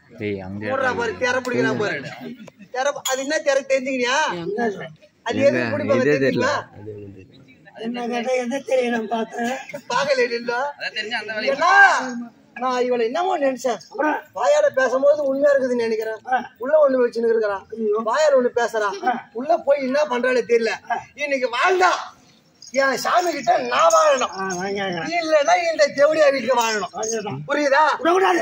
டேய் அங்க போடுறா பாரு திற பிடிக்கிறான் பாரு திற அது என்ன திற தெரிஞ்சுக்கிறியா அது எது பிடிப்பாங்க இதே தெரியல தெரிஞ்சுங்களா என்ன கேட்டா எதை தெரியணும் பார்த்தேன் பாக்கல இல்ல ஏன்னா, நான் இவளை என்னமோ நினைச்சேன் வாயால பேசும்போது உண்மையா இருக்குதுன்னு நினைக்கிறேன் உள்ள ஒண்ணு வச்சுன்னு இருக்கிறான் வாயால ஒண்ணு பேசுறான் உள்ள போய் என்ன பண்றானே தெரியல இன்னைக்கு வாழ்ந்தா என் சாமி கிட்ட நான் வாழணும் ஆ, வாங்க இல்லைன்னா இந்த தேவடியா வீட்டுக்கு வாழணும் புரியுதா விடக்கூடாது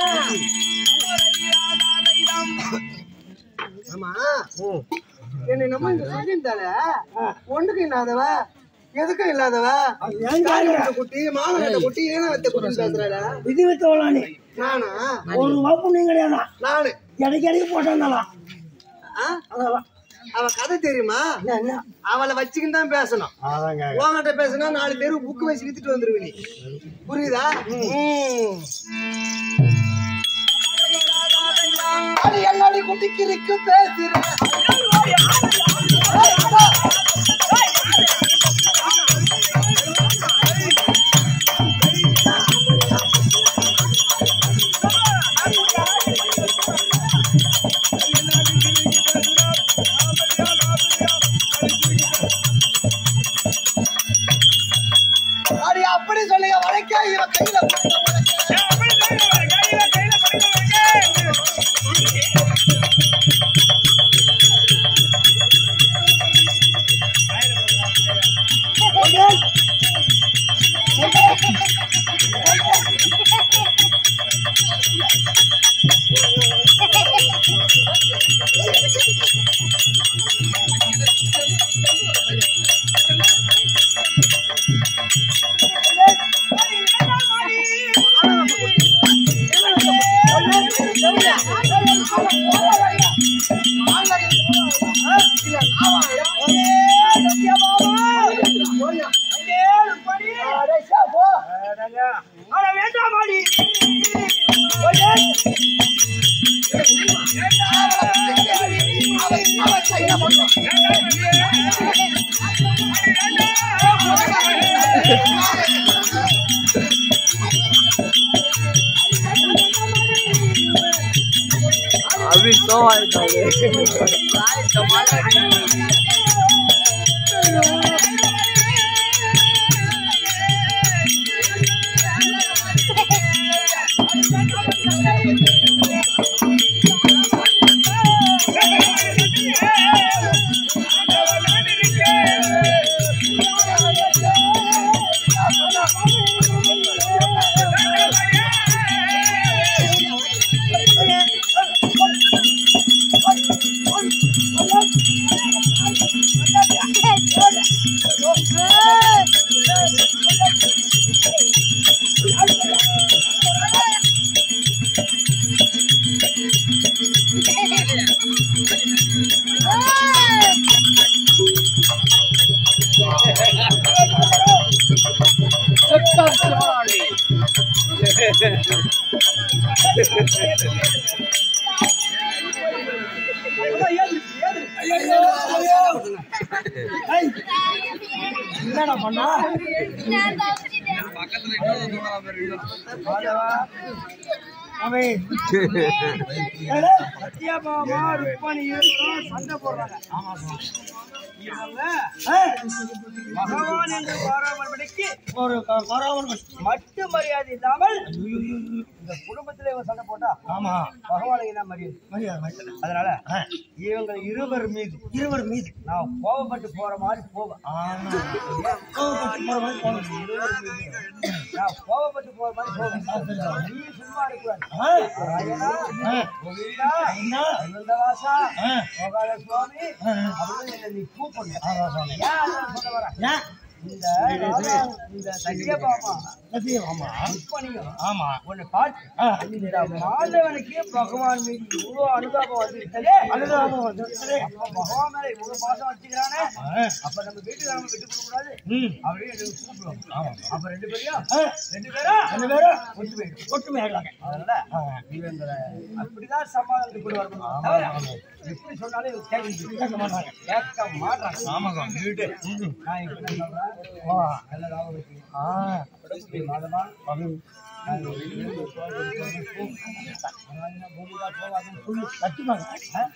ஆமா என்னை நம்ம இங்க சொல்லியிருந்தால ஒண்ணுக்கு இல்லாதவ எதுக்கும் இல்லாதவ ஏன் காரியத்தை குட்டி மாமனத்தை குட்டி ஈனவத்தை குட்டி பேசுறாள விதி வித்தவளா நீ நானா ஒரு வப்பு நீ கிடையாதா நானு இடைக்கு இடைக்கு போட்டாங்களாம் ஆ? அதான் அவ கதை தெரியுமா என்ன என்ன அவளை வச்சுக்கின்னு தான் பேசணும் அதாங்க உங்ககிட்ட பேசினா நாலு பேருக்கு புக்கு வச்சு வித்துட்டு வந்துருவ நீ புரியுதா ம். அது என்னடி குட்டிக்கு இருக்கு பேசுறேன் அது அப்படி சொல்லுங்க வளைக்கா இவ கையில கொடுத்த உனக்கு. अभी तो आएगा என்னடா பண்ணா அவன் சத்யபாமா ருக்மணி இருவரும் சண்டை போடுறாங்க இவங்க, பகவான் என்று பாராமற்படிக்கு ஒரு பாராமர் மட்டு மரியாதை இல்லாமல் இந்த குடும்பத்திலே இவன் சண்டை போட்டா ஆமா பகவானுக்கு என்ன மரியாதை மரியாதை அதனால இவங்க இருவர் மீது இருவர் மீது நான் கோபப்பட்டு போற மாதிரி போவேன் கோபப்பட்டு போற மாதிரி போவேன் இருவர் மீது நான் கோபப்பட்டு போற மாதிரி போவேன் நீ சும்மா இருக்கக்கூடாது ராயனா, கோவிந்தா, அனந்தவாசா, கோபால சுவாமி அப்படின்னு என்னை நீ கூப்பிடணும். ஏன் அதெல்லாம் சொல்ல வரேன்? இந்த ராதா, இந்த சத்யபாமா ருக்மணியும் உன்னை பார்த்து இந்த மாதவனுக்கு பகவான் மீது இவ்வளவு அனுதாபம் வந்துருச்சே அனுதாபம் வந்துருச்சே அப்ப பகவான் மேல இவ்வளவு பாசம் வச்சுக்கிறானே அப்ப நம்ம வீட்டுக்காரங்க விட்டு கொடுக்க கூடாது அப்படியே எனக்கு கூப்பிடுவோம் அப்ப ரெண்டு பேரையும் ரெண்டு பேரும் ரெண்டு பேரும் ஒற்றுமை ஒற்றுமை ஆகலாங்க அதனால இவங்களை அப்படிதான் சமாதானத்துக்கு கொண்டு வரணும் தவிர எப்படி சொன்னாலும் இவங்க கேட்க கேட்க மாட்டாங்க கேட்க மாட்டாங்க ஆமாங்க வீட்டு நான் இப்ப என்ன சொல்றேன் நல்ல லாபம் இருக்கு மாதமா நான் கோவிந்தா போகாதுன்னு சொல்லு கட்டுப்பாங்க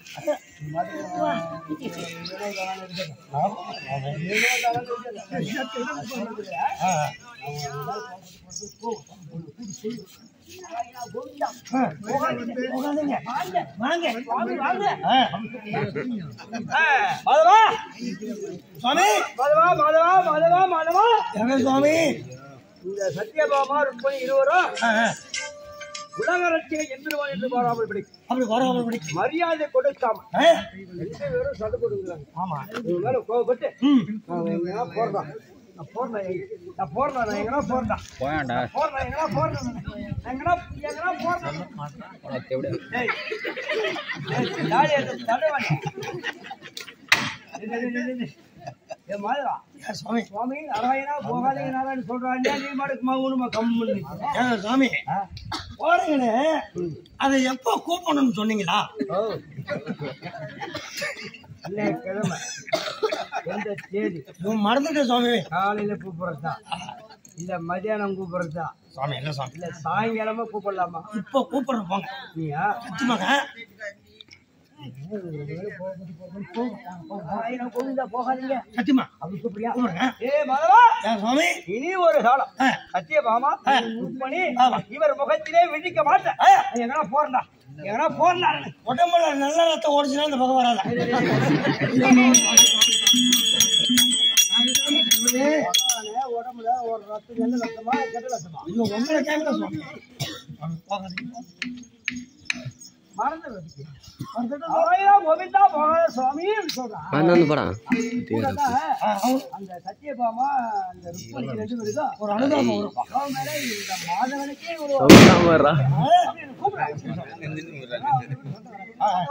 மாதவா சுவாமி மாதவா மாதவா மாதவா மாதவா என்ன சுவாமி இந்த சத்யபாமா ருக்மணி இருவரும் ஆ, ஆ. உலக ரட்சிகை எந்திருவான் என்று பாராமல் பிடிக்கும் அப்படி வராமல் படி மரியாதை கொடுக்காம ஆ, ரெண்டு பேரும் சண்டை போட்டுக்கிறாங்க ஆமா இவங்க மேல கோவப்பட்டு ம் நான் எங்கனா போறேன் நான் போறேன் எங்க- நான் போறேன் நான் எங்கனா போறேன் போயாண்டா போறேன் எங்கனா போறேன் நான் எங்கனா எங்கனா போறேன் உனக்கு எப்படி ஏய் ஏய் தாடி எடுத்து தடை வாங்க நில்லு, நில்லு, நில்லு. ஏய் மாதவா ஏன் சுவாமி சுவாமி நாராயணா போகாதீங்க நாராயணன் சொல்றாங்க நீ மாடுக்குமா ஊனுமா கம்முன்னு நிக்கிறேன். ஏன் சுவாமி ஆ? போறீங்கன்னு அதை எப்போ கூப்பிடணும்னு சொன்னீங்களா ஓ இன்னைக்கு கிழமை எந்த தேதி உன் மறந்துட்டேன் சுவாமி காலையில கூப்பிடுறதா இல்ல மதியானம் கூப்பிடுறதா சுவாமி என்ன சுவாமி இல்ல சாயங்காலமா கூப்பிடலாமா இப்போ கூப்பிடுறேன் போங்க நீயா சத்தியமாங்க ஆயிரம் கோவிந்தா போகாதீங்க சத்தியமா அப்படி கூப்பிடுறியா கூப்பிடுங்க ஏ மதவா ஏன் சுவாமி இனி ஒரு காலம் ஆ. சத்தியபாமா ருக்மணி ஆமா. இவர் முகத்திலே விழிக்க மாட்டேன் ஆ. எங்கனா போறா எங்கனா போறா உடம்புல நல்ல ரத்தம் ஓடிச்சுன்னா இந்த பக்கம் வராதா உடம்புல ஒரு ரத்தம் நல்ல ரத்தமா கெட்ட ரத்தமா ஐயோ உங்களை கேட்கல சுவாமி சுவாமி, போகாதீங்க மறந்து ஆயிரம் கோவிந்தா போகாத சுவாமி சொல்றான் பன்னெண்டு படம் ஆ, அவன் அந்த சத்தியபாமா அந்த ருக்மணிக்கு ரெண்டு பேருக்கும் ஒரு அனுதாபம் வரும் அவன் மேல இந்த மாதவனுக்கே ஒரு வர்றா கூப்பிடுறேன் ஆ, ஆ.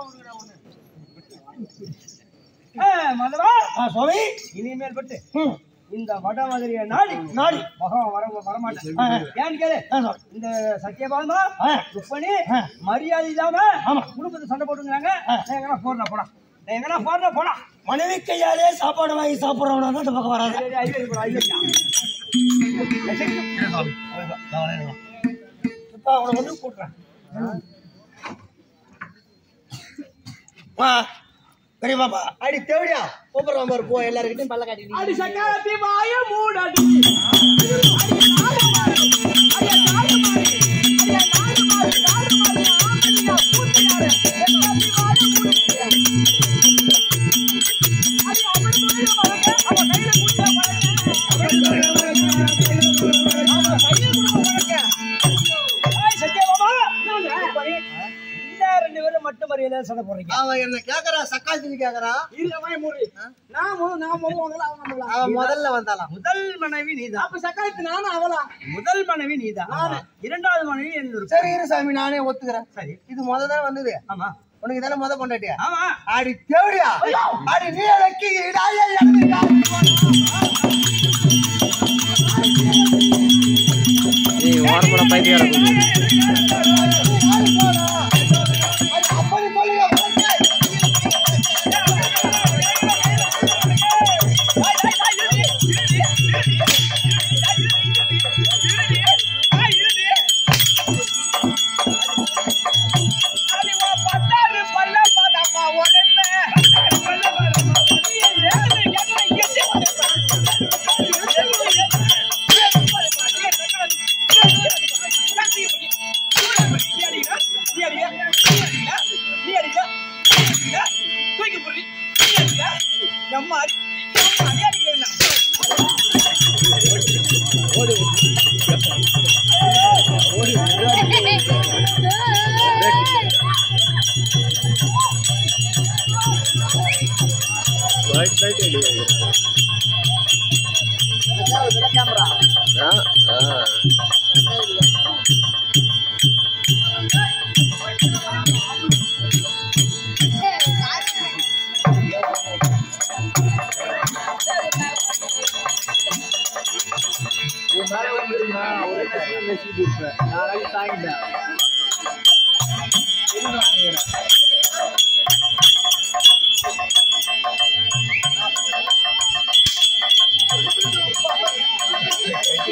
ஏ, மதவா ஆ, சுவாமி இனிமேல் பட்டு ம், இந்த வட மாதிரிய நாடி நாடி மகன் வர வரமாட்டேன் ஆ, ஆ. ஏன்னு கேளு ஆ, சுவாமி. இந்த சத்தியபாமா ஆ, ருக்மணி ஆ. மரியாதை இல்லாம ஆமா. குடும்பத்தை சண்டை போட்டுங்கிறாங்க ஆ. நான் எங்கனா போறா போடா நான் எங்கனா போறா போடா மனைவி கையாலே சாப்பாடு வாங்கி சாப்பிட்றவனா தான் இந்த பக்கம் வராது சரி, ஐயோ இப்போ ஐயோ இப்ப அவனை வந்து கூட்டுறேன் வா பெரிய பாப்பா அடி தேவடியா கூப்பிடுறான் பாரு போ எல்லாருக்கிட்டையும் பல்ல காட்டி அடி சக்காரத்தி வாய மூடடி ஏய், சத்தியபாமா, இந்த ரெண்டு பேரும் மட்டும் மரியாதை சண்டை போடுறீங்க அவன் என்ன கேக்குறா சக்காத்தி கேக்குறா இருந்தமாய் மூடி நான் முழு நான் முழு வாங்கல அவன் நம்மள அவன் முதல்ல வந்தாலாம் முதல் மனைவி நீதான் அப்ப சக்காத்தி நானும் அவளா முதல் மனைவி நீதான் இரண்டாவது மனைவி என்னோட சரி இரு சாமி நானே ஒத்துக்கிறேன் சரி இது முத தான் வந்தது ஆமா உனக்கு தானே முத கொண்டாட்டியா ஆமா அடி தேவடியா அடி நீ எனக்கு இடாய எனக்கு ஏய் ஓரப்பட பைத்தியார அப்படி சொல்லுங்க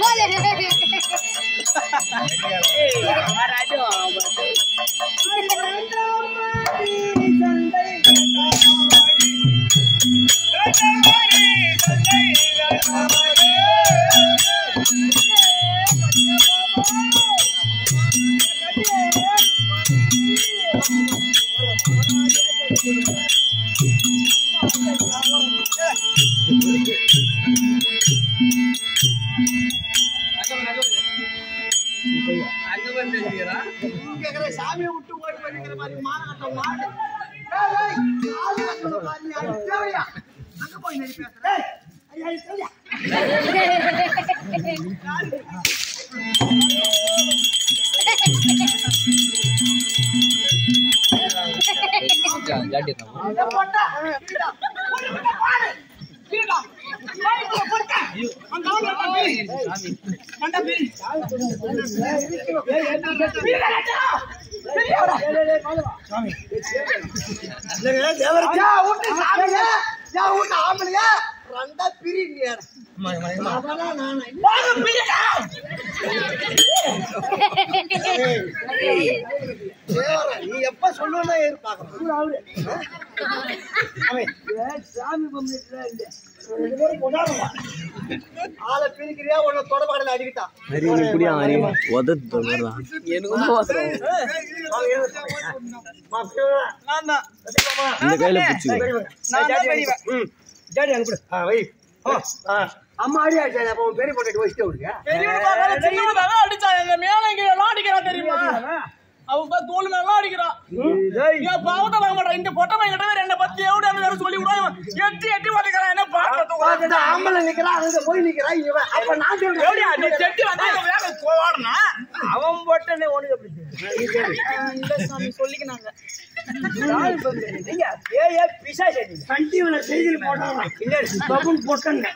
Boleh. கேக்குற சாமியை விட்டு ஓடி போயிருக்கிற மாதிரி மானகட்டம் மாடு ஏய், ஏய், ஆளு கட்டண மாதிரி நீ அது தேவையா? அங்க போய் நின்னு பேசுற. ஏய், ஐயா, இது தேவையா? ஜாட்டி இதை போட்டா, கீழடா. ஓடி விட்ட பாரு. கீழடா. வாய்க்குள்ள போட்டா. அந்த ஆளு என்ன பேரு? கண்டா பேரு. கீழடா, கட்டா. பெரியவரா. யா, வீட்டு சாமியா? யா, வீட்டு ஆம்பளையா? ரெண்டா பிரிங்க. அவனா நானா? வாங்க, பிரிடா. தேவரா, நீ எப்ப சொல்லுவா எதிர்பார்க்கணும் சாமி ஆளை பிரிக்கிறியா உன்னை தொடப்பாடல அடிக்கிட்டான் அறிவு இப்படியா அறிவு உதத்து வருதான் எனக்கு அவசரம் நான் தான் இந்த கையில பிடிச்சிக்கோ நான் தான் பெரியவன் ஜாடி அனுப்பிடு ஆ வை ஓ, ஆ. அம்மா அடி அடிச்சாங்க அப்போ உன் பெரிய பொண்ணு வச்சுட்டு விடுங்க பெரியவன் பார்க்காத, சின்னவன் தான் அடிச்சான். இந்த மேல இங்க எல்லாம் அடிக்கிறான் தெரியுமா? அவன் பாரு தோல் மேல எல்லாம் அடிக்கிறான். ஏன் பாவத்தை வாங்க மாட்டான். இந்த பொட்டை பையன் கிட்ட வேற என்னை பத்தி எவ்வளவு வேற சொல்லி விடுவான். எட்டி எட்டி உதைக்கிறான். என்ன பார்க்கறதுக்கு ஒரு- பார்த்துட்டு ஆம்பளை நிக்கிறான் அங்க போய் நிக்கிறான் இவன் அப்ப நான் எப்படியா, நீ சொல்றேன் செட்டி வந்தா இவன் வேக ஓடனா? அவன் போட்டனே உனக்கு எப்படி நீங்க ஏய் ஏய் பிசாசு நீ கண்டிவன செய்தியில் போட்டான் இல்ல பபுன் போட்டங்க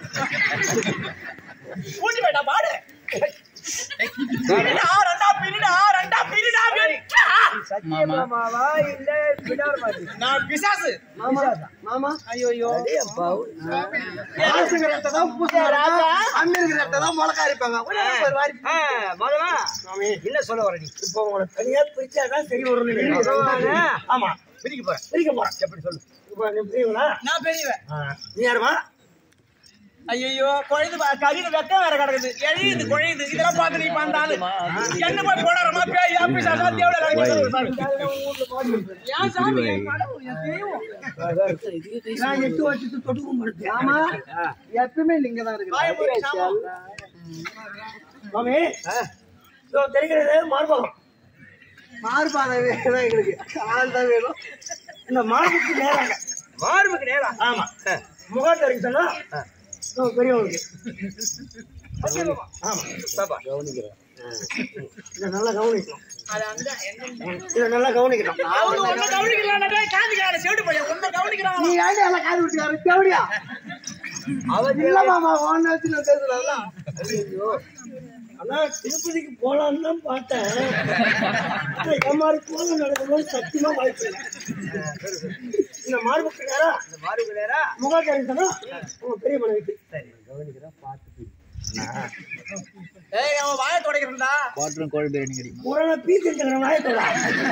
ஊட்டி போயிட்டா பாடு. பிரிடா, ரெண்டா பிரிடா, ரெண்டா பிரிடா, வெட்டா. சத்தியமாவா இல்ல பிடார் மாதிரி நான் பிசாசு மாமா மாமா ஐயோ ஆசுங்கிற ரத்த தான் பூசா ராஜா அம்மிங்கிற ரத்த தான் முளக்கா இருப்பாங்க ஒரு ஒரு வாரி மதவா என்ன சொல்ல வர நீ இப்போ உங்களை தனியா பிரிச்சாதான் சரி வரும்னு நினைக்கிறேன். ஆமா பிரிக்க போறேன் பிரிக்க போறேன் எப்படி சொல்லு இப்போ நீ பிரிவனா நான் பெரியவன் நீ யாருமா ஐயோ குழைது பா- கறியில வெக்கம் வேற கிடக்குது எழியுது குழையுது இதெல்லாம் பார்த்து நீ பண்றாரு என்ன போய் போடாரமா பேய் ஆபீஸ் ஆசா தேவல ஏன் சாமி என் கடவுள் என் தெய்வம் நான் எட்டு வருஷத்துக்கு தொட்டுக்கும் படுத்தேன் ஆமா எப்பவுமே நீங்க தான் வாயை மூடி சாமம். மாமி இதோ தெரிகிறது மார்பகம் மார்பாதை வேணும் எங்களுக்கு ஆள் தான் வேணும் இந்த மார்புக்கு நேராங்க மார்புக்கு நேரா ஆமா முகத்தை இருக்கு சொன்னா இதோ பெரியவங்களுக்கு ஆமா பாப்பா கவனிக்கிறேன் இதை நல்லா கவனிக்கணும் இதை நல்லா கவனிக்கணும் அவங்க ஒண்ணு கவனிக்கிறான் காந்திக்கிறான் செவிடு பையன் ஒண்ணு கவனிக்கிறான் நீ ஏன்டா எல்லாம் காது விட்டுக்காரு தேவடியா அவன் இல்ல மாமா ஒன்னு வச்சு நான் பேசுறேன்ல ஐயோ ஆனா திருப்பதிக்கு போலான்னு தான் பார்த்தேன் ஆனா என் மாதிரி கோலம் நடக்கும்போது சத்தியமா வாய்ப்பு இல்லை இந்த மார்புக்கு நேரா இந்த மார்புக்கு நேரா முக தரிசனம் உங்க பெரிய மனைவிக்கு சரி கவனிக்கிறேன் பார்த்து ஏய் அவன் வாயை துடைக்கிறா குவாட்டரும் கோழி பிரியாணி கிடைக்கும் முரண பீஸ் இருக்கிற நாயத்தோட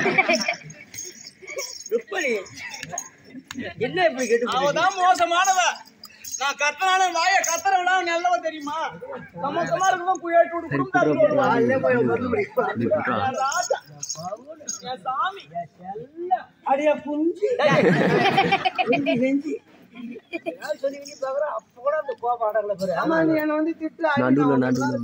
ருப்பணி என்ன இப்படி கேட்டு அவன் தான் மோசமானவ நான் கத்தனாலும் வாய கத்தறவனா நல்லவ தெரியுமா சமத்தமா இருக்கவும் குயேட்டு விட்டு குடும்பத்தார் வருவான். காலையிலே போய் மருந்து பிடிப்பா என் ராஜா என் சாமி அடியா புஞ்சி புஞ்சி நெஞ்சி சொல்லி நீ பாக்குற அப்ப கூட அந்த கோபம் அடங்கல பாரு ஆமா நீ என்ன வந்து திட்டு நடுவுல நடுவுல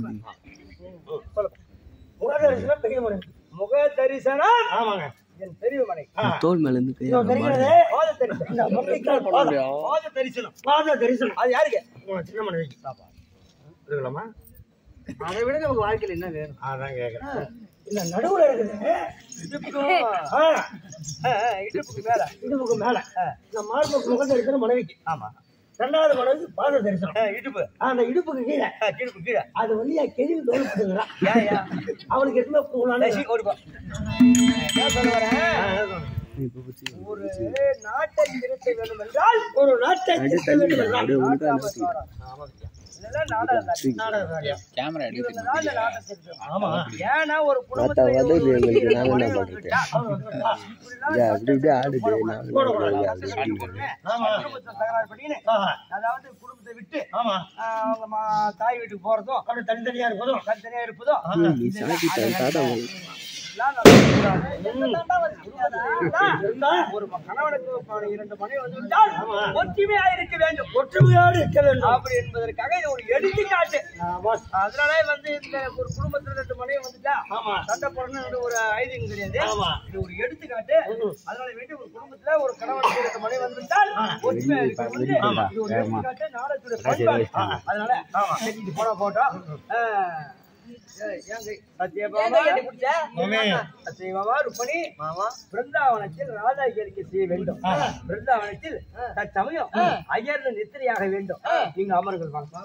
முக தரிசனம் பெரிய மனைவி முக தரிசனம் ஆமாங்க என் பெரிய மனை தோல் மேல இருந்து இதோ கையா தெரிகிறது பாத தரிசனம் இந்த மொட்டைக்கால் பாதம். பாத தரிசனம் பாத தரிசனம் அது யாருக்கு உங்க சின்ன மனைவிக்கு பாப்பா இருக்கலாமா அதை விட நமக்கு வாழ்க்கையில் என்ன வேணும் அதான் கேட்கறேன் இந்த நடுவுல இருக்குது ஆ, ஆ, ஆ, இடுப்புக்கு மேல இடுப்புக்கு மேல இந்த மார்புக்கு முக தரிசனம் மனைவிக்கு ஆமா ரெண்டாவது மனைவிக்கு பாத தரிசனம் ஆ, இடுப்பு அந்த இடுப்புக்கு கீழே ஆ, இடுப்பு கீழே அது வந்து என் கெழிவு தோல்பட்டுங்கிறான் ஏன் ஏன் அவனுக்கு எதுவுமே போகலான்னு லட்சி ஓடிப்பா என்ன சொல்ல வரேன் ஒரு நாட்டை திருத்த வேண்டும் என்றால் ஒரு நாட்டை அப்படியே திருத்த வேண்டும் தள்ளி என்றால் அப்படியே ஒழுங்கா இதெல்லாம் நாடகம் தான். நாடகக்காரியம். கேமரா இதுல தான் இந்த நாட்டை திருத்தணும். ஆமா ஏன்னா ஒரு குடும்பத்துல பார்த்தா ஒரு உதவி எங்களுக்கு ஒரு நாங்க என்ன மனைவி பண்றது? வந்துட்டா, இப்படிலாம் அப்படி இப்படி ஆடுது நாங்க குடும்பத்துல ஆமா தகராறு பண்ணிக்கின்னு, ஆஹா. அதாவது குடும்பத்தை விட்டு ஆமா ஆஹ், அவங்க மா- தாய் வீட்டுக்கு போறதும் அப்படி தனித்தனியா இருப்பதும் தனித்தனியா இருப்பதும் நீ சாட்டி தாத்தா இதெல்லாம் நடக்கக்கூடாது. என்னதாண்டா வந்து இருந்தா ஒரு கணவனுக்கு ஒரு இரண்டு மனைவி வந்து விட்டால் ஒற்றுமையா இருக்க வேண்டும் ஒற்றுமையோடு இருக்க வேண்டும் அப்படி என்பதற்காக இது ஒரு எடுத்துக்காட்டு அதனால வந்து இந்த ஒரு குடும்பத்துல ரெண்டு மனைவி வந்துட்டா சண்டை போடணும்னு ஒரு ஐதீகம் கிடையாது இது ஒரு எடுத்துக்காட்டு அதனால வேண்டி ஒரு குடும்பத்துல ஒரு கணவனுக்கு ரெண்டு மனைவி வந்துவிட்டால் ஒற்றுமையா இருக்க வந்து இது ஒரு எடுத்துக்காட்டு நாடகத்துடைய பண்பாடு அதனால சரி, இது போட போட்டோம் ஆஹ், ஏய், ஏங்க, சத்யபாமா சத்யபாமா ருப்பணி பிருந்தாவனத்தில் ராதாகிரிக்கு செய்ய வேண்டும் பிருந்தாவனத்தில் தற்சமயம் அயர்ந்து நித்திரையாக வேண்டும் நீங்க அமர்கள் வாங்க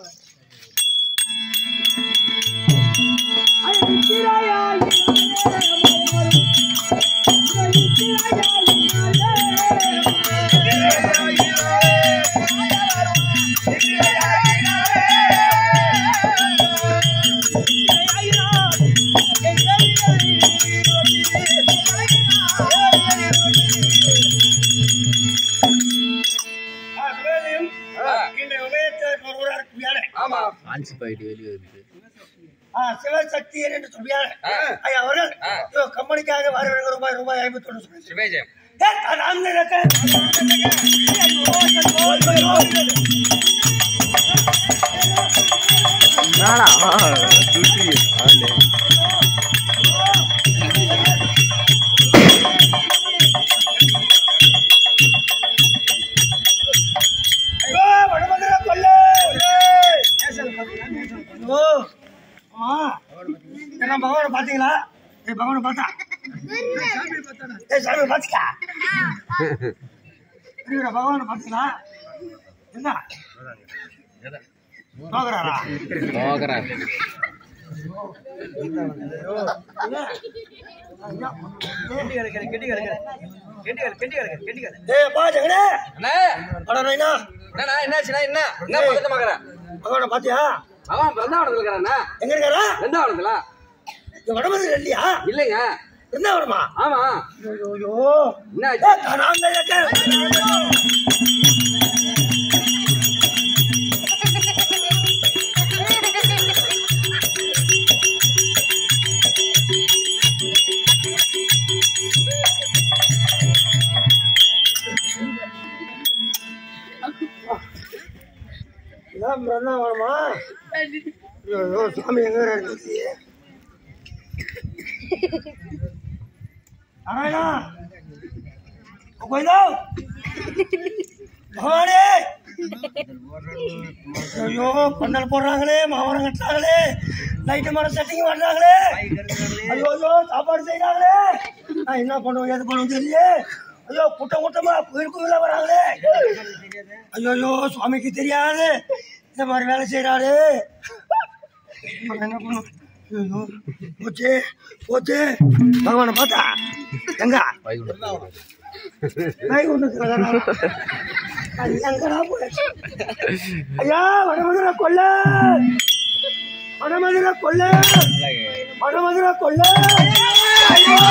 ஆன்சி பாயிட்டு வெளியே வருது சிவசக்தி என்று சொல்லியார் ஐயா அவர்கள் இதோ கம்பெனிக்காக வருகிற ரூபாய் ரூபாய் ஐம்பத்தி ஒன்று சொல்லி சிவஜெயம் நானா துட்டி ஆளு என்ன பகவான பாத்தீங்களா ஏ பகவான பார்த்தா ஏ சாமி பாத்தீங்களா இருக்கிற பகவான பாத்தீங்களா என்ன போகிறாரா போகிறா கெட்டி கிடக்கிற கெட்டி கிடக்கிற கெட்டி கிடக்கு கெட்டி கிடக்கு கெட்டி கிடக்கு ஏ பாத்துக்கணே அண்ணே அட நைனா என்னண்ணா என்னாச்சுண்ணா என்ன என்ன பக்கத்துல பகவான பாத்தியா அவன் பிருந்தாவனத்துல இருக்கிறாண்ணா எங்க இருக்காரா பிருந்தாவனத்துல இந்த வடமதுரை இல்லையா இல்லைங்க இருந்தாவரமா ஆமா ஐயோ என்ன ஏ நான் இருக்கேன் இதான் பிருந்தாவனமா ஐயோ சாமி எங்க இருக்கு நாராயணா கோயிலோ பகவானே ஐயோ பந்தல் போடுறாங்களே மாவரம் கட்டுறாங்களே லைட்டு மரம் செட்டிங் பண்றாங்களே ஐயோ ஐயோ சாப்பாடு செய்யறாங்களே நான் என்ன பண்ணுவோம் எது பண்ணுவோம் தெரியல ஐயோ கூட்டம் கூட்டமா கோயில் கோயிலா வராங்களே ஐயோ ஐயோ சுவாமிக்கு தெரியாது இந்த மாதிரி வேலை செய்யறாரு நான் என்ன பண்ணும் ஐயோ போச்சு போச்சு பகவானை பார்த்தா எங்க வைகுண்டத்துல அது எங்கடா போச்சு ஐயா வடமதுரை கொல்ல வடமதுரை கொல்ல வடமதுரை கொல்ல ஐயோ!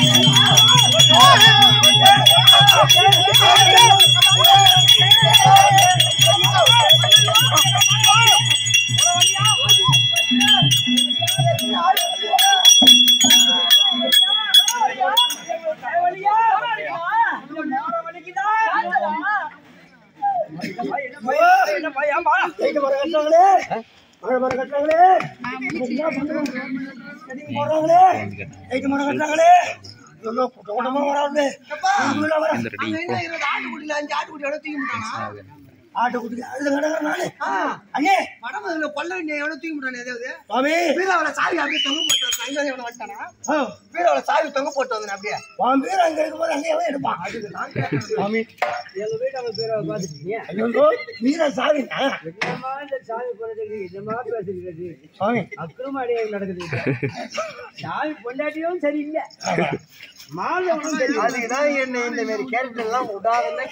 லைட்டு மரம் கட்டுறாங்களே மழை மரம் கட்டுறாங்களே என்ன பண்றாங்க? செடிங்க போடுறாங்களே லைட்டு மரம் கட்டுறாங்களே ஐயோ, கூட்டம் கூட்டமா வராது உள்ள வர அங்க என்ன இருபது ஆட்டுக்குட்டில அஞ்சு ஆட்டுக்குட்டி எவ்வளவு தூக்கி விட்டானா ஆட்டுக்குட்டி அழுது கிடக்குறேன் நானு அண்ணே வடமதுல கொல்ல வேண்டிய எவ்வளவு தூக்கி விட்டானே ஏதாவது சுவாமி வீராவில சாவி அப்படியே தொங்க போட்டு வந்தான் இங்க எவ்வளவு வந்துட்டானா ஆ, வீராவில சாவி தொங்க போட்டு வந்தேன் அப்படியே உன் பேர் அங்க இருக்கும்போது அங்கே எவன் எடுப்பான் சுவாமி எங்க வீட்டு அவங்க பேரை பார்த்துட்டீங்க ஐயோ வீர சாவி என்னமா இந்த சாமி போறது என்னமா பேசுகிறது சுவாமி அக்கிரம அடியாக நடக்குது சாமி பொண்டாட்டியும் சரியில்லை மாலை ஒன்றும் தெரியல அதுக்குதான் என்ன இந்த மாதிரி கேரக்டர் எல்லாம் விடாதுன்னு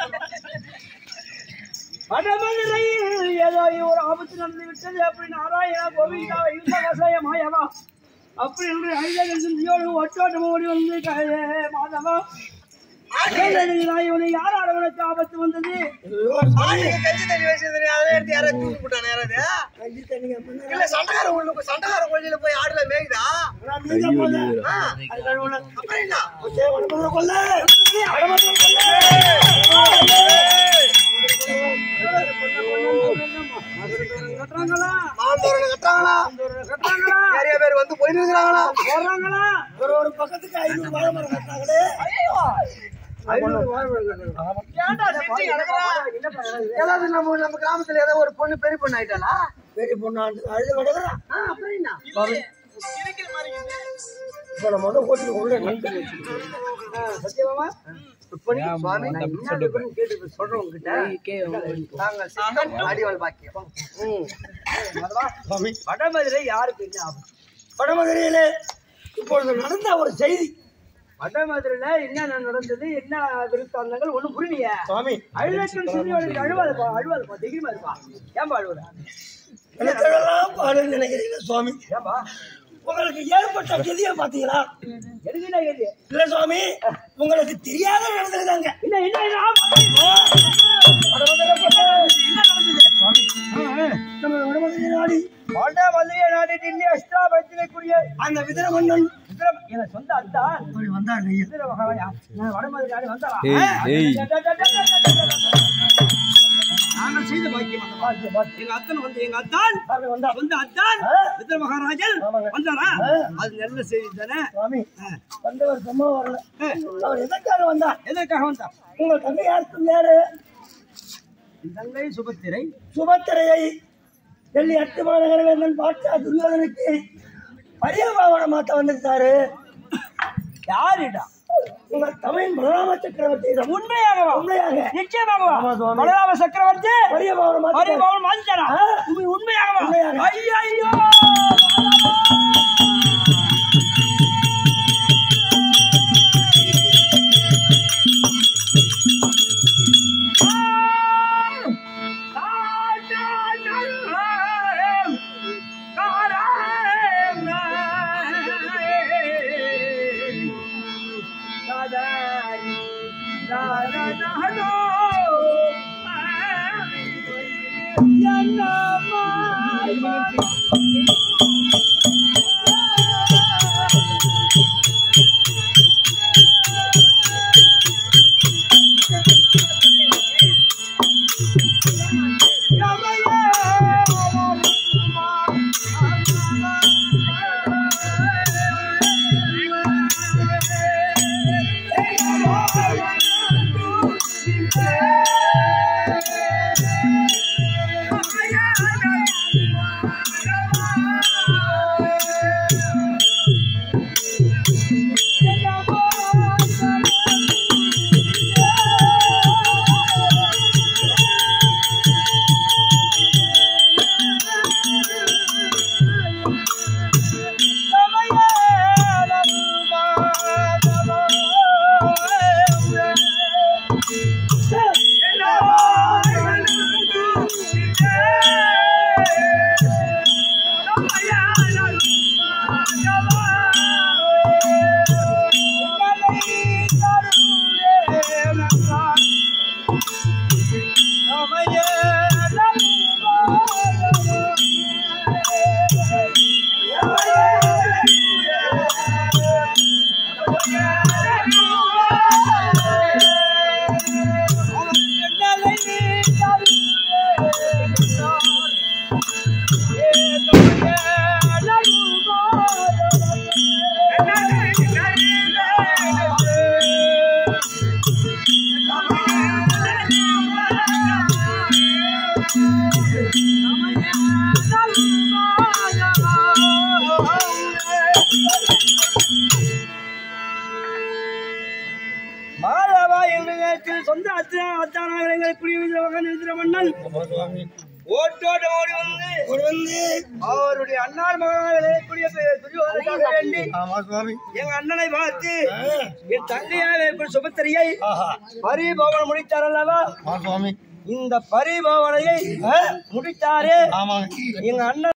வடமதுரையில் ஏதோ ஒரு ஆபத்து நடந்து விட்டது அப்படி நாராயணா கோவிந்தா இந்த வசாய மாயவா அப்படி என்று ஐதன் சிந்தியோடு ஒட்டோட்டம் ஓடி வந்து க- மாதவா இவனை யார் ஆடவனுக்கு ஆபத்து வந்தது ஆளுங்க கஞ்சி தண்ணி வச்சு தெரியும் அதெல்லாம் எடுத்து யாராவது தூக்கி போட்டானே யாராவது இல்ல சண்டைக்கார உள்ள சண்டைக்கார கோழியில போய் ஆடுல மேய்தா அப்புறம் என்ன மாந்தோரணம் கட்டுறாங்களா நிறைய பேர் வந்து போயிட்டு இருக்கிறாங்களா ஒரு ஒரு பக்கத்துக்கு ஐநூறு வாழை மரம் கட்டினாங்களே ஏன்டா சிரிச்சு கிடக்குறா? ஏதாவது நம்ம நம்ம கிராமத்துல ஏதாவது ஒரு பொண்ணு பெரிய பொண்ணு ஆயிட்டாளா பெரிய பொண்ணாண்டு அழுது கிடக்குறான் ஆ, அப்புறம் என்ன இல்லையே, சிரிக்கிற மாதிரி இருக்குது. இப்ப நம்ம வந்து ஓட்டி உள்ள நின்று சத்தியமாமா சுவாமி நான் என்ன விவரம் கேட்டு இப்ப சொல்றேன் உங்ககிட்ட நாங்க சித்தம் அடிவாள் பாக்கியம் ம். வடமதுரை யாருக்கு என்ன ஆபத்து வடமதுரையிலே இப்பொழுது நடந்த ஒரு செய்தி வடமதுரையில என்ன நடந்தது என்ன விருத்தாந்தங்கள் ஒண்ணும் புரியலையே சுவாமி அழுதட்டும் சூரியனுக்கு அழுவாதுப்பா அழுவாதுப்பா தைரியமா இருப்பா ஏன்பா அழுவுற நினைக்கிறீங்க சுவாமி ஏன்பா உங்களுக்கு ஏற்பட்ட கதியை பாத்தீங்களா எதுக்குடா கதி இல்ல சுவாமி உங்களுக்கு தெரியாத நடந்ததுதாங்க இல்ல இல்ல இல்ல அந்த விதர மன்னன் என சொந்த அத்தா அப்படி வந்தாங்க விதர மகாராஜா நான் வடமதுரை நாடு வந்தாரா நாங்கள் செய்த பாக்கியம் அந்த பாக்கியம். எங்க அத்தன் வந்து எங்க அத்தான் வந்து அத்தான் விதர மகாராஜன் வந்தாரா அது நல்ல செய்தி தானே வந்தவர் சும்மா வரல அவர் எதற்காக வந்தார் எதற்காக வந்தார் உங்க தந்தை யாருக்கும் யாரு தங்கை சுபத்திரை சுபத்திரையை டெல்லி அட்டு மாநகர வேந்தன் பாட்சா துரியோதனுக்கு பரியபாவனை மாத்த வந்திருக்காரு யாரிடா உங்க தமிழ் பலராம சக்கரவர்த்தி உண்மையாக உண்மையாக நிச்சயமாக பலராம சக்கரவர்த்தி பரியபாவனை பரியபாவனை மாத்திட்டாரா உண்மையாக ஐயோ ஐயோ மாதவா எங்கள் சொந்த அத்தா அத்தானாக எங்களை குடியிருந்த நிறுத்தின மன்னன் ஓட்டோட ஓடி வந்து ஓடி வந்து அவருடைய அண்ணாள் மகனாக கூடிய துரியோதனுக்காக வேண்டி எங்க அண்ணனை பார்த்து என் தங்கையாக இருக்கும் சுபத்திரியை பரிபவனம் முடித்தார் அல்லவா இந்த பரிபவனையை முடித்தாரே எங்க அண்ணன்